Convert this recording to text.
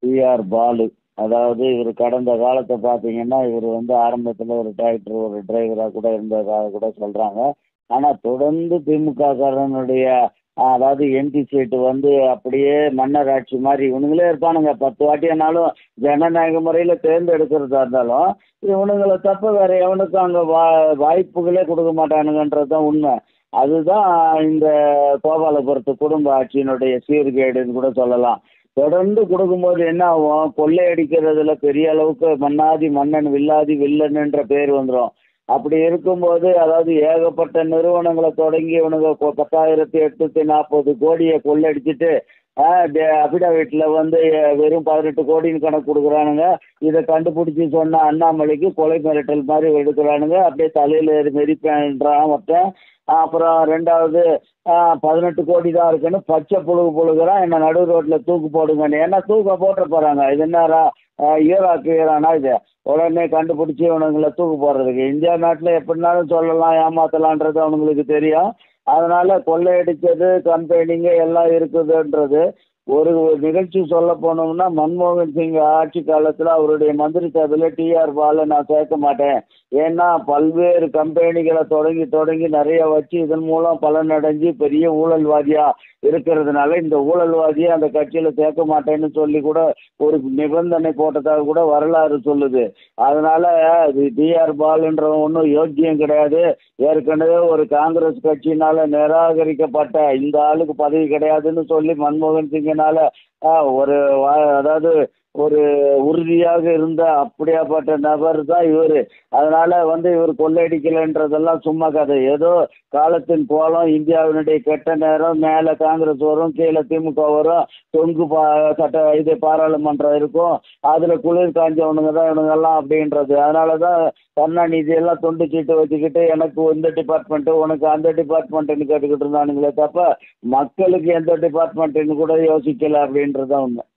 TR Balu அதாவது இவர் கடந்த காலத்தை பார்த்தீங்கன்னா இவர் வந்து ஆரம்பத்தில் ஒரு டிராக்டர் ஒரு டிரைவராக கூட இருந்ததாக கூட சொல்கிறாங்க ஆனால் தொடர்ந்து திமுககாரனுடைய அதாவது எம்பி சீட்டு வந்து அப்படியே மன்னர் ஆட்சி மாதிரி இவனுங்களே இருப்பானுங்க பத்து வாட்டியானாலும் ஜனநாயக முறையில் தேர்ந்தெடுக்கிறதா இருந்தாலும் இவனுங்களை தப்ப வேற எவனுக்கும் அங்கே வா வாய்ப்புகளே கொடுக்க மாட்டானுங்கன்றது தான் உண்மை அதுதான் இந்த கோபாலபுரத்து குடும்ப ஆட்சியினுடைய சீர்கேடுன்னு கூட சொல்லலாம் தொடர்ந்து கொடுக்கும்போது என்ன ஆகும் கொள்ளையடிக்கிறதுல பெரிய அளவுக்கு மன்னாதி மன்னன் வில்லாதி வில்லன்ன்ற பேர் வந்துடும் அப்படி இருக்கும்போது அதாவது ஏகப்பட்ட நிறுவனங்களை தொடங்கி இவனுங்க கொ- பத்தாயிரத்தி எட்நூத்தி நாற்பது கோடியை கொள்ளையடிச்சிட்டு அபிடாவிட்ல வந்து அஹ், வெறும் பதினெட்டு கோடின்னு கணக்கு கொடுக்குறானுங்க இதை கண்டுபிடிச்சி சொன்ன அண்ணாமலைக்கு கொலை மிரட்டல் மாதிரி எடுக்கிறானுங்க அப்படியே தலையில் ஏறி மெதிப்பேன்றான் ஒருத்தன் அப்புறம் ரெண்டாவது ஆஹ், பதினெட்டு கோடி தான் இருக்குன்னு பச்சை புழுகு புழுகுறான் என்ன நடு ரோட்டில் தூக்கு போடுங்கன்னு ஏன்னா தூக்க போட்டு போகிறாங்க இது என்னடா ஈராக்கு ஈரானா இது உடனே கண்டுபிடிச்சி இவனுங்களை தூக்கு போடுறதுக்கு இந்தியா நாட்டில் எப்படினாலும் சொல்லலாம் ஏமாத்தலான்றது அவனுங்களுக்கு தெரியும் அதனால கொள்ளையடிச்சது கம்பெனிங்க எல்லாம் இருக்குதுன்றது ஒரு ஒரு நிகழ்ச்சி சொல்ல போனோம்னா மன்மோகன் சிங் ஆட்சி காலத்தில் அவருடைய மந்திரி சபையில் டிஆர் பாலை நான் சேர்க்க மாட்டேன் ஏன்னா பல்வேறு கம்பெனிகளை தொடங்கி தொடங்கி நிறைய வச்சு இதன் மூலம் பலனடைஞ்சு பெரிய ஊழல்வாதியா இருக்கிறதுனால இந்த ஊழல்வாதியை அந்த கட்சியில் சேர்க்க மாட்டேன்னு சொல்லி கூட ஒரு நிபந்தனை போட்டதாக கூட வரலாறு சொல்லுது அதனால இது டிஆர் பாலுன்றவன் ஒன்றும் யோக்கியம் கிடையாது ஏற்கனவே ஒரு காங்கிரஸ் கட்சியினால நிராகரிக்கப்பட்ட இந்த ஆளுக்கு பதவி கிடையாதுன்னு சொல்லி மன்மோகன் சிங்கினால ஆஹ், ஒரு வா- அதாவது ஒரு உறுதியாக இருந்த அப்படியாப்பட்ட நபர் தான் இவர் அதனால வந்து இவர் கொள்ளையடிக்கலைன்றதெல்லாம் சும்மா கதை ஏதோ காலத்தின் கோலம் இந்தியாவினுடைய கெட்ட நேரம் மேலே காங்கிரஸ் வரும் கீழே திமுக வரும் தொங்கு பா சட்ட இது பாராளுமன்றம் இருக்கும் அதில் குளிர் காஞ்சவனுங்க தான் இவனுங்கெல்லாம் அப்படின்றது அதனால தான் கருணாநிதி எல்லாம் தொண்டு சீட்டு வச்சுக்கிட்டு எனக்கு இந்த டிபார்ட்மெண்ட்டு உனக்கு அந்த டிபார்ட்மெண்ட்டுன்னு கேட்டுக்கிட்டு இருந்தானுங்களே தப்ப மக்களுக்கு எந்த டிபார்ட்மெண்ட்டுன்னு கூட யோசிக்கல அப்படின்றது தான் உண்மை